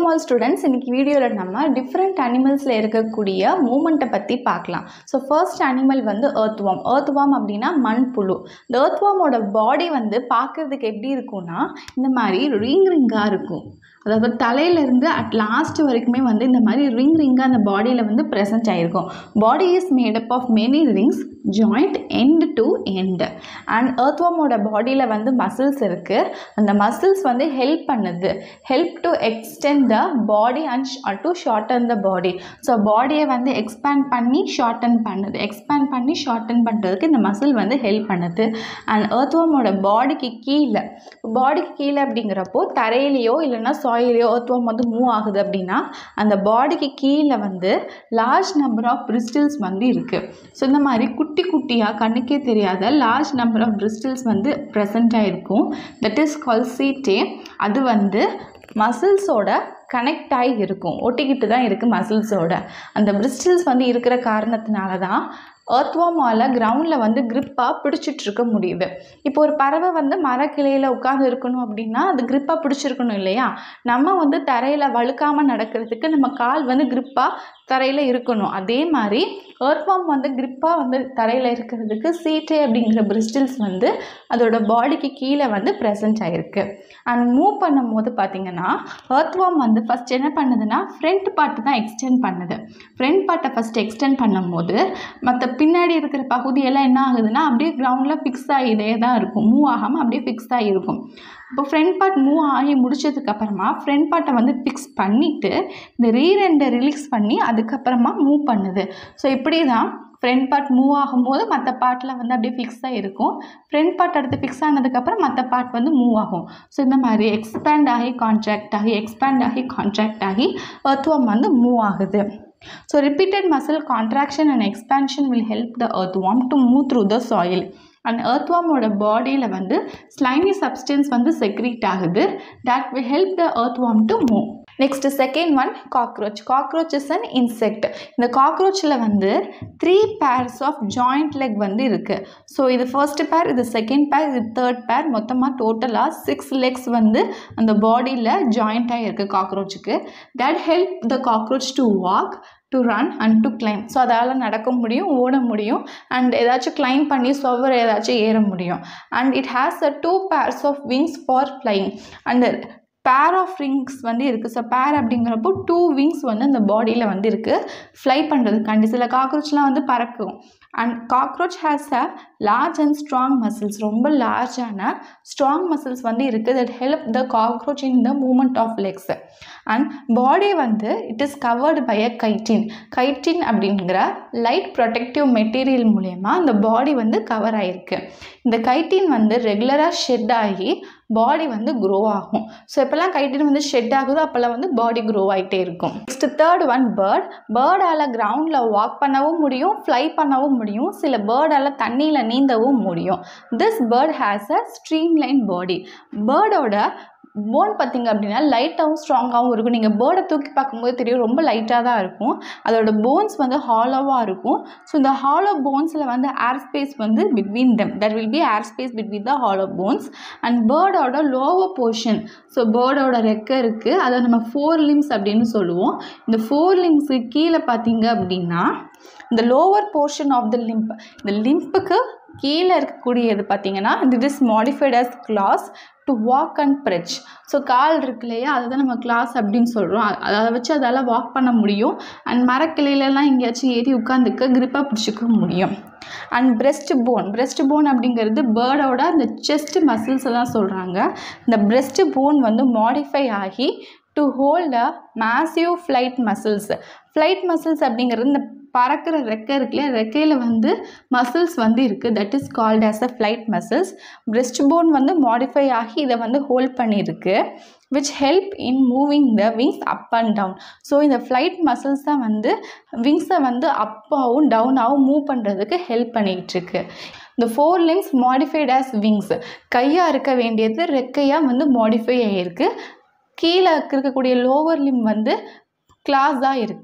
small students இன்னைக்கு வீடியோவில் நம்ம டிஃப்ரெண்ட் அனிமல்ஸில் இருக்கக்கூடிய மூமெண்ட்டை பற்றி பார்க்கலாம் ஸோ ஃபர்ஸ்ட் அனிமல் வந்து earthworm earthworm அப்படின்னா மண்புழு இந்த earthwormோட பாடி வந்து பார்க்குறதுக்கு எப்படி இருக்கும்னா இந்த மாதிரி ரிங் ரிங்காக இருக்கும் அதாவது தலையிலேருந்து அட் லாஸ்ட் வரைக்குமே வந்து இந்த மாதிரி ரிங் ரிங்காக அந்த பாடியில் வந்து ப்ரெசன்ட் ஆகிருக்கும் body is made up of many rings joint end to end and earthwormோட பாடியில் வந்து மசில்ஸ் இருக்குது அந்த மசில்ஸ் வந்து ஹெல்ப் பண்ணுது help to extend the body and to shorten the body so பாடியை வந்து எக்ஸ்பேண்ட் பண்ணி ஷார்டன் பண்ணுது எக்ஸ்பேண்ட் பண்ணி ஷார்டன் பண்ணுறதுக்கு இந்த மசில் வந்து ஹெல்ப் பண்ணுது அண்ட் earthwormோட பாடிக்கு கீழே பாடிக்கு கீழே அப்படிங்கிறப்போ தரையிலையோ இல்லைன்னா சாயிலையோ earthworm வந்து மூவ் ஆகுது அப்படின்னா அந்த பாடிக்கு கீழே வந்து லார்ஜ் நம்பர் ஆஃப் பிரிஸ்டில்ஸ் வந்து இருக்குது ஸோ இந்த மாதிரி குட்டி குட்டியாக கண்ணுக்கே தெரியாத லார்ஜ் நம்பர் ஆஃப் பிரிஸ்டில்ஸ் வந்து ப்ரெசண்ட் ஆகிருக்கும் தட் இஸ் கால் சீட்டே அது வந்து மசில்ஸோட கனெக்ட் ஆகி இருக்கும் ஒட்டிக்கிட்டு தான் இருக்குது மசில்ஸோட அந்த பிரிஸ்டில்ஸ் வந்து இருக்கிற காரணத்தினால தான் earthworm-ஆல கிரவுண்டில் வந்து grip-ஆ பிடிச்சிட்டு இருக்க முடியுது இப்போ ஒரு பறவை வந்து மரக்கிளையில் உட்காந்து இருக்கணும் அப்படின்னா அது grip-ஆ பிடிச்சிருக்கணும் இல்லையா நம்ம வந்து தரையில் வழுக்காமல் நடக்கிறதுக்கு நம்ம கால் வந்து grip-ஆ தரையில் இருக்கணும் அதே மாதிரி earthworm வந்து grip-ஆ வந்து தரையில் இருக்கிறதுக்கு சீட்டே அப்படிங்கிற பிரிஸ்டில்ஸ் வந்து அதோட பாடிக்கு கீழே வந்து ப்ரெசன்ட் ஆகிருக்கு அண்ட் மூவ் பண்ணும்போது பார்த்தீங்கன்னா earthworm வந்து ஃபஸ்ட் என்ன பண்ணுதுன்னா ஃப்ரண்ட் பார்ட்டு தான் எக்ஸ்டெண்ட் பண்ணுது ஃப்ரண்ட் பார்ட்டை ஃபஸ்ட் எக்ஸ்டெண்ட் பண்ணும்போது மற்ற பின்னாடி இருக்கிற பகுதியெல்லாம் என்ன ஆகுதுன்னா அப்படியே கிரவுண்டில் ஃபிக்ஸ் ஆகிட்டே தான் இருக்கும் மூவ் ஆகாமல் அப்படியே ஃபிக்ஸ் ஆகிருக்கும் இப்போ ஃப்ரண்ட் பார்ட் மூவ் ஆகி முடிச்சதுக்கு அப்புறமா ஃப்ரண்ட் பார்ட்டை வந்து ஃபிக்ஸ் பண்ணிவிட்டு இந்த ரீர் எண்டை ரிலீஸ் பண்ணி அதுக்கப்புறமா மூவ் பண்ணுது ஸோ இப்படி தான் ஃப்ரண்ட் பார்ட் மூவ் ஆகும்போது மற்ற பார்ட்டில் வந்து அப்படியே ஃபிக்ஸாக இருக்கும் ஃப்ரண்ட் பார்ட் அடுத்து ஃபிக்ஸ் ஆனதுக்கப்புறம் மற்ற பார்ட் வந்து மூவ் ஆகும் ஸோ இந்த மாதிரி எக்ஸ்பேண்ட் ஆகி கான்ட்ராக்ட் ஆகி எக்ஸ்பேண்ட் ஆகி கான்ட்ராக்ட் ஆகி earthworm வந்து மூவ் ஆகுது so repeated muscle contraction and expansion will help the earthworm to move through the soil and earthwormோட பாடியில் வந்து ஸ்லைமி சப்ஸ்டன்ஸ் வந்து செக்ரீட் ஆகுது that will help the earthworm to move next second one cockroach cockroach is an insect இந்த காக்ரோச்சில் வந்து three pairs of joint leg வந்து இருக்குது ஸோ இது ஃபர்ஸ்ட் பேர் இது செகண்ட் பேர் இது தேர்ட் பேர் மொத்தமாக டோட்டலாக சிக்ஸ் லெக்ஸ் வந்து அந்த பாடியில் ஜாயிண்ட்டாக இருக்குது காக்ரோச்சுக்கு that help the cockroach to walk to run and to climb so அதால் நடக்க முடியும் ஓட முடியும் அண்ட் ஏதாச்சும் கிளைம் பண்ணி சுவர் ஏதாச்சும் ஏற முடியும் and it has a two pairs of wings for flying and pair of rings வந்து இருக்குது ஸோ பேர் அப்படிங்கிறப்போ டூ விங்ஸ் வந்து அந்த பாடியில் வந்து இருக்குது ஃப்ளை பண்ணுறதுக்காண்டி சில காக்ரோச்லாம் வந்து பறக்கும் and cockroach has a large and strong muscles ரொம்ப லார்ஜான ஸ்ட்ராங் மசில்ஸ் வந்து இருக்குது that help the cockroach in the movement of legs and body வந்து it is covered by a chitin chitin அப்படிங்கிற லைட் ப்ரொடெக்டிவ் மெட்டீரியல் மூலயமா அந்த பாடி வந்து cover ஆகிருக்கு இந்த கைட்டின் வந்து ரெகுலராக ஷெட் ஆகி பாடி வந்து க்ரோ ஆகும் ஸோ எப்போல்லாம் கைட்டின் வந்து ஷெட் ஆகுதோ அப்போல்லாம் வந்து பாடி க்ரோ ஆகிட்டே இருக்கும் நெக்ஸ்ட் தேர்ட் ஒன் பேர்ட் பேர்டால் கிரவுண்டில் வாக் பண்ணவும் முடியும் ஃப்ளை பண்ணவும் முடியும் சில பேர்டால் தண்ணியில் நீந்தவும் முடியும் this bird has a streamline body பேர்டோட போன் பார்த்தீங்க அப்படின்னா லைட்டாகவும் ஸ்ட்ராங்காகவும் இருக்கும் நீங்கள் பேர்டை தூக்கி பார்க்கும்போது தெரியும் ரொம்ப லைட்டாக தான் இருக்கும் அதோட போன்ஸ் வந்து ஹாலோவாக இருக்கும் ஸோ இந்த ஹாலோ போன்ஸில் வந்து ஏர் ஸ்பேஸ் வந்து between them that will be air space between the hollow bones and பேர்டோட லோவர் போர்ஷன் ஸோ பேர்டோட ரெக்கை இருக்குது அதை நம்ம ஃபோர் லிம்ஸ் அப்படின்னு சொல்லுவோம் இந்த ஃபோர் லிம்ஸுக்கு கீழே பார்த்தீங்க அப்படின்னா இந்த lower portion of the limb இந்த லிம்புக்கு கீழே இருக்கக்கூடியது பார்த்தீங்கன்னா this is modified as claws to walk and perch so கால் இருக்கு இல்லையா அதை தான் நம்ம கிளாஸ் அப்படின்னு சொல்கிறோம் அதை வச்சு அதால் வாக் பண்ண முடியும் அண்ட் மரக்கிளையிலலாம் எங்கேயாச்சும் ஏறி உட்காந்துக்க கிரிப்பாக பிடிச்சிக்க முடியும் and breast bone breast bone அப்படிங்கிறது பேர்டோட அந்த செஸ்ட் மசில்ஸை தான் சொல்கிறாங்க இந்த பிரெஸ்ட் போன் வந்து மாடிஃபை ஆகி to hold a massive flight muscles flight muscles அப்படிங்கிறது இந்த பறக்கிற ரெக்கை இருக்குல்ல ரெக்கையில் வந்து மசில்ஸ் வந்து இருக்குது that is called as a flight muscles breast bone வந்து மாடிஃபை ஆகி இதை வந்து ஹோல்ட் பண்ணியிருக்கு which help in moving the wings up and down so இந்த ஃப்ளைட் மசில்ஸ் தான் வந்து விங்ஸை வந்து அப்பாகவும் டவுனாகவும் மூவ் பண்ணுறதுக்கு ஹெல்ப் பண்ணிகிட்ருக்கு இந்த forelimbs modified as wings கையாக இருக்க வேண்டியது ரெக்கையாக வந்து மாடிஃபை ஆகிருக்கு கீழே இருக்கக்கூடிய லோவர் லிம் வந்து கிளாஸாக இருக்குது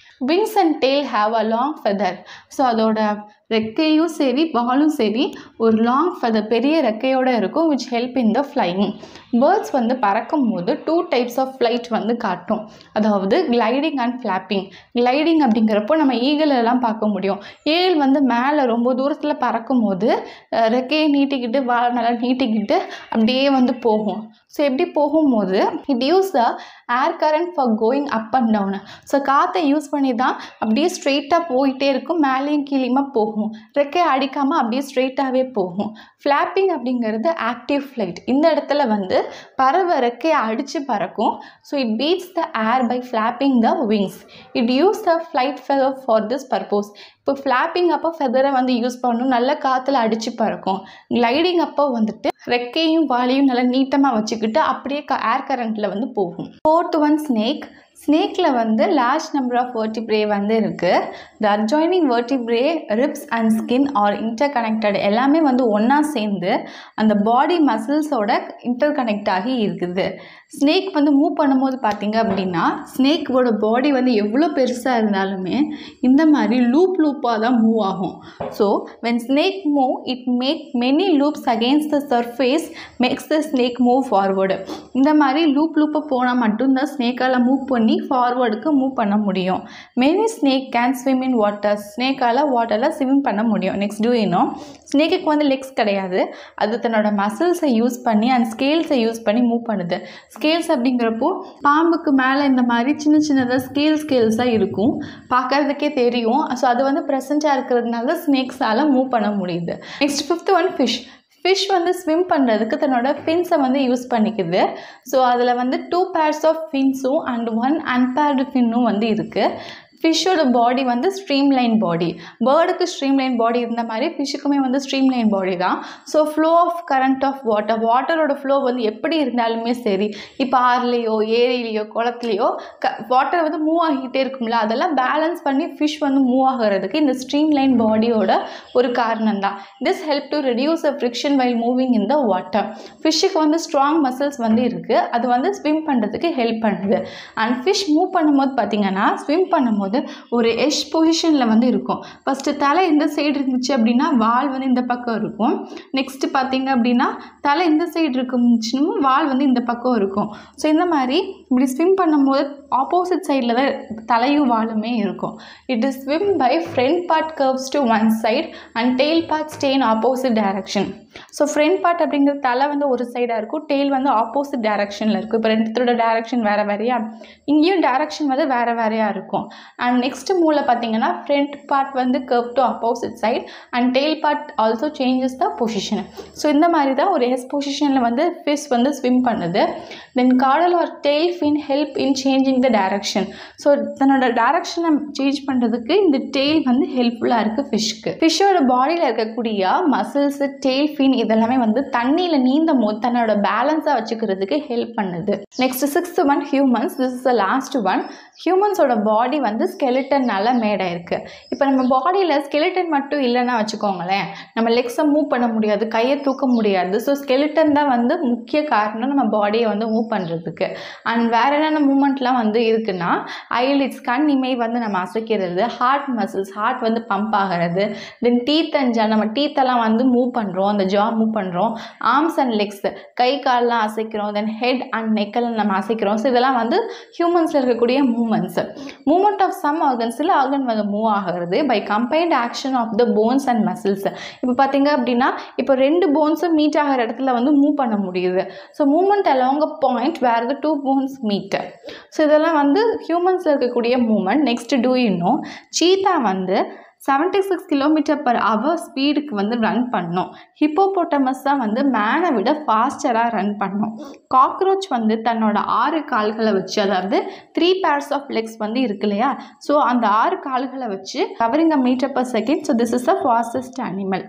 wings and tail have a long feather so அதோட ரெக்கையும் சரி வாலும் சரி ஒரு லாங் ஃபெதர் பெரிய ரெக்கையோடு இருக்கும் which help in the flying birds வந்து பறக்கும் போது டூ டைப்ஸ் ஆஃப் ஃப்ளைட் வந்து காட்டும் அதாவது கிளைடிங் அண்ட் ஃப்ளாப்பிங் கிளைடிங் அப்படிங்கிறப்போ நம்ம ஈகிள் எல்லாம் பார்க்க முடியும் ஈகிள் வந்து மேலே ரொம்ப தூரத்தில் பறக்கும் போது அஹ், ரெக்கையை நீட்டிக்கிட்டு வாழை நல்லா நீட்டிக்கிட்டு அப்படியே வந்து போகும் ஸோ எப்படி போகும்போது it use the air current for going up and down so காற்றை யூஸ் பண்ணி தான் அப்படியே ஸ்ட்ரெயிட்டாக போயிட்டே இருக்கும் மேலேயும் கீழேயுமா போகும் ரெக்கையை அடிக்காமல் அப்படியே ஸ்ட்ரெயிட்டாகவே போகும் ஃப்ளாப்பிங் அப்படிங்கிறது ஆக்டிவ் ஃப்ளைட் இந்த இடத்துல வந்து பறவை ரெக்கையை அடித்து பறக்கும் so it beats the air by flapping the wings it use the flight feather for this purpose இப்போ ஃப்ளாப்பிங் அப்போ ஃபெதரை வந்து யூஸ் பண்ணணும் நல்ல காற்றுல அடித்து பறக்கும் கிளைடிங் அப்போ வந்துட்டு ரெக்கையும் வாலையும் நல்லா நீட்டமாக வச்சுக்கிட்டு அப்படியே க ஏர் கரண்ட்டில் வந்து போகும் ஃபோர்த் ஒன் ஸ்னேக் ஸ்னேக்கில் வந்து லார்ஜ் நம்பர் ஆஃப் vertebrae வந்து இருக்குது the adjoining vertebrae ribs and skin are interconnected எல்லாமே வந்து ஒன்றா சேர்ந்து அந்த பாடி மசில்ஸோட இன்டர் கனெக்ட் ஆகி இருக்குது ஸ்னேக் வந்து மூவ் பண்ணும்போது பார்த்தீங்க அப்படின்னா ஸ்னேக்கோட பாடி வந்து எவ்வளோ பெருசாக இருந்தாலுமே இந்த மாதிரி லூப் லூப்பாக தான் மூவ் ஆகும் so when snake move it make many loops against the surface makes the snake move forward இந்த மாதிரி லூப் லூப்பை போனால் மட்டும்தான் ஸ்னேக்கால் மூவ் பண்ணி ஃபார்வர்டுக்கு மூவ் பண்ண முடியும் many snake can swim in water ஸ்னேக்கால் வாட்டரில் ஸ்விம் பண்ண முடியும் நெக்ஸ்ட் டூ இன்னும் ஸ்னேக்குக்கு வந்து லெக்ஸ் கிடையாது அது தன்னோட மசில்ஸை யூஸ் பண்ணி அண்ட் ஸ்கேல்ஸை யூஸ் பண்ணி மூவ் பண்ணுது ஸ்கேல்ஸ் அப்படிங்கிறப்போ பாம்புக்கு மேலே இந்த மாதிரி சின்ன சின்னதாக ஸ்கேல் ஸ்கேல்ஸாக இருக்கும் பார்க்கறதுக்கே தெரியும் ஸோ அது வந்து ப்ரெசண்ட்டாக இருக்கிறதுனால ஸ்னேக்ஸால் மூவ் பண்ண முடியுது next fifth one fish fish வந்து ஸ்விம் பண்ணுறதுக்கு தன்னோட ஃபின்ஸை வந்து யூஸ் பண்ணிக்குது ஸோ அதில் வந்து டூ பேர்ஸ் ஆஃப் ஃபின்ஸும் அண்ட் ஒன் அன்பேர்டு ஃபின்னும் வந்து இருக்குது ஃபிஷ்ஷோட பாடி வந்து ஸ்ட்ரீம்லைன் பாடி பேர்டுக்கு ஸ்ட்ரீம்லைன் பாடி இருந்த மாதிரி ஃபிஷ்ஷுக்குமே வந்து ஸ்ட்ரீம்லைன் பாடி தான் so flow of current of water வாட்டரோட ஃப்ளோ வந்து எப்படி இருந்தாலுமே சரி இப்போ ஆறுலேயோ ஏரியிலையோ குளத்துலையோ க வாட்டர் வந்து மூவ் ஆகிட்டே இருக்கும்ல அதெல்லாம் பேலன்ஸ் பண்ணி ஃபிஷ் வந்து மூவ் ஆகிறதுக்கு இந்த ஸ்ட்ரீம்லைன் பாடியோட ஒரு காரணம் தான் this help to reduce a friction while moving in the water ஃபிஷ்ஷுக்கு வந்து ஸ்ட்ராங் மசில்ஸ் வந்து இருக்குது அது வந்து ஸ்விம் பண்ணுறதுக்கு ஹெல்ப் பண்ணுது அண்ட் ஃபிஷ் மூவ் பண்ணும்போது பார்த்தீங்கன்னா ஸ்விம் பண்ணும்போது ஒரு எஷ் பொசிஷனில் வந்து இருக்கும் ஃபஸ்ட்டு தலை இந்த சைடு இருந்துச்சு அப்படின்னா வால் வந்து இந்த பக்கம் இருக்கும் நெக்ஸ்ட்டு பார்த்தீங்க அப்படின்னா தலை இந்த சைடு இருக்குச்சுன்னு வால் வந்து இந்த பக்கம் இருக்கும் ஸோ இந்த மாதிரி இப்படி ஸ்விம் பண்ணும்போது ஆப்போசிட் சைடில் தான் தலையும் வாலுமே இருக்கும் it is swim by front part curves to one side and tail part stay in opposite direction so front part அப்படிங்கிற தலை வந்து ஒரு சைடாக இருக்கும் டெய்ல் வந்து ஆப்போசிட் டைரக்ஷனில் இருக்கும் இப்போ ரெண்டுத்தோட டைரக்ஷன் வேறு வேறையா இங்கேயும் டைரக்ஷன் வந்து வேறு வேறையாக இருக்கும் அண்ட் நெக்ஸ்ட் மூவில் பார்த்தீங்கன்னா ஃப்ரண்ட் பார்ட் வந்து curve to opposite side and tail part also changes the position so இந்த மாதிரி தான் ஒரு எஸ் பொசிஷனில் வந்து ஃபிஷ் வந்து ஸ்விம் பண்ணுது then caudal or tail fin help in changing the direction so தன்னோட டைரக்ஷனை சேஞ்ச் பண்ணுறதுக்கு இந்த டெய்ல் வந்து ஹெல்ப்ஃபுல்லாக இருக்குது ஃபிஷ்க்கு ஃபிஷ்ஷோட பாடியில் இருக்கக்கூடிய மசில்ஸு டெய்ல் ஃபின் இதெல்லாமே வந்து தண்ணியில் நீந்தும் போது தன்னோட பேலன்ஸாக வச்சுக்கிறதுக்கு ஹெல்ப் பண்ணுது next sixth one humans this is the last one ஹியூமன்ஸோட பாடி வந்து ஸ்கெலிட்டன்னால மேடாயிருக்கு இப்போ நம்ம பாடியில் ஸ்கெலிட்டன் மட்டும் இல்லைன்னா வச்சுக்கோங்களேன் நம்ம லெக்ஸை மூவ் பண்ண முடியாது கையை தூக்க முடியாது ஸோ ஸ்கெலிட்டன் தான் வந்து முக்கிய காரணம் நம்ம பாடியை வந்து மூவ் பண்ணுறதுக்கு அண்ட் வேறு என்னென்ன மூமெண்ட்லாம் வந்து இருக்குன்னா ஐலிட்ஸ் கண் இமை வந்து நம்ம அசைக்கிறது ஹார்ட் மசில்ஸ் ஹார்ட் வந்து பம்ப் ஆகிறது தென் டீத் அண்ட் ஜா நம்ம டீத்தெல்லாம் வந்து மூவ் பண்ணுறோம் அந்த ஜா மூவ் பண்ணுறோம் ஆர்ம்ஸ் அண்ட் லெக்ஸ் கை கால்லாம் அசைக்கிறோம் தென் ஹெட் அண்ட் நெக்கெல்லாம் நம்ம அசைக்கிறோம் ஸோ இதெல்லாம் வந்து ஹியூமன்ஸில் இருக்கக்கூடிய movements movement of some organs சில ஆர்கன் வந்து மூவ் ஆகிறது by combined action of the bones and muscles இப்போ பார்த்தீங்க அப்படின்னா இப்போ ரெண்டு போன்ஸும் மீட் ஆகிற இடத்துல வந்து மூவ் பண்ண முடியுது so movement along a point where the two bones meet so இதெல்லாம் வந்து ஹியூமன்ஸில் இருக்கக்கூடிய மூமெண்ட் நெக்ஸ்ட் டூ இன்னும் சீத்தா வந்து seventy six kilometre per hour ஸ்பீடுக்கு வந்து ரன் பண்ணோம் ஹிப்போபோட்டமஸ் தான் வந்து மேனை விட ஃபாஸ்டராக ரன் பண்ணும் காக்ரோச் வந்து தன்னோட ஆறு கால்களை வச்சு அதாவது த்ரீ பேர்ஸ் ஆஃப் லெக்ஸ் வந்து இருக்கு இல்லையா ஸோ அந்த ஆறு கால்களை வச்சு covering a metre per second so this is a fastest animal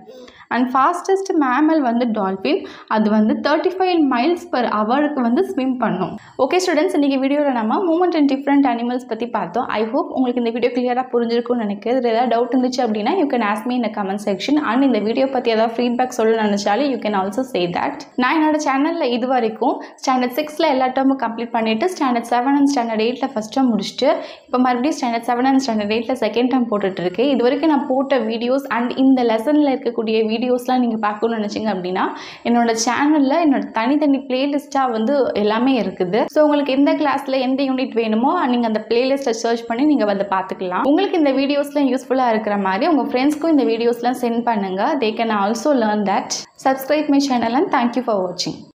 and fastest mammal வந்து டால்ஃபின் அது வந்து தேர்ட்டி ஃபைவ் மைல்ஸ் பர் ஹவருக்கு வந்து ஸ்விம் பண்ணும் ஓகே ஸ்டூடெண்ட்ஸ் இன்றைக்கி வீடியோவில் நம்ம மூமெண்ட் அண்ட் டிஃப்ரெண்ட் அனிமல்ஸ் பற்றி பார்த்தோம் ஐ ஹோப் உங்களுக்கு இந்த வீடியோ கிளியராக புரிஞ்சிருக்கும்னு நினைக்கிறேன் இதில் ஏதாவது டவுட் இருந்துச்சு அப்படின்னா யூ கேன் ஆஸ்க் மீ இந்த கமெண்ட் செக்ஷன் அண்ட் இந்த வீடியோ பற்றி ஏதாவது ஃபீட்பேக் சொல்ல நினச்சாலும் you can also say that நான் என்னோட சேனலில் இது வரைக்கும் ஸ்டாண்டர்ட் சிக்ஸில் எல்லா டேர்மும் கம்ப்ளீட் பண்ணிவிட்டு ஸ்டாண்டர்ட் செவன் அண்ட் ஸ்டாண்டர்ட் எயிட்டில் ஃபஸ்ட் டேர்ம் முடிச்சுட்டு இப்போ மறுபடியும் ஸ்டாண்டர்ட் செவன் அண்ட் ஸ்டாண்டர்ட் எயிட்டில் செகண்ட் டேர்ம் போட்டுட்ருக்கேன் இது வரைக்கும் நான் போட்ட வீடியோஸ் அண்ட் இந்த லெசனில் இருக்கக்கூடிய வீடியோஸ்லாம் நீங்கள் பார்க்கணும்னு நினச்சிங்க அப்படின்னா என்னோட சேனலில் என்னோட தனித்தனி பிளேலிஸ்ட்டாக வந்து எல்லாமே இருக்குது ஸோ உங்களுக்கு எந்த கிளாஸில் எந்த யூனிட் வேணுமோ நீங்கள் அந்த பிளேலிஸ்ட்டை சர்ச் பண்ணி நீங்கள் வந்து பார்த்துக்கலாம் உங்களுக்கு இந்த வீடியோஸ்லாம் யூஸ்ஃபுல்லாக இருக்கிற மாதிரி உங்கள் ஃப்ரெண்ட்ஸ்க்கும் இந்த வீடியோஸ்லாம் சென்ட் பண்ணுங்கள் they can also learn that subscribe my channel and thank you for வாட்சிங்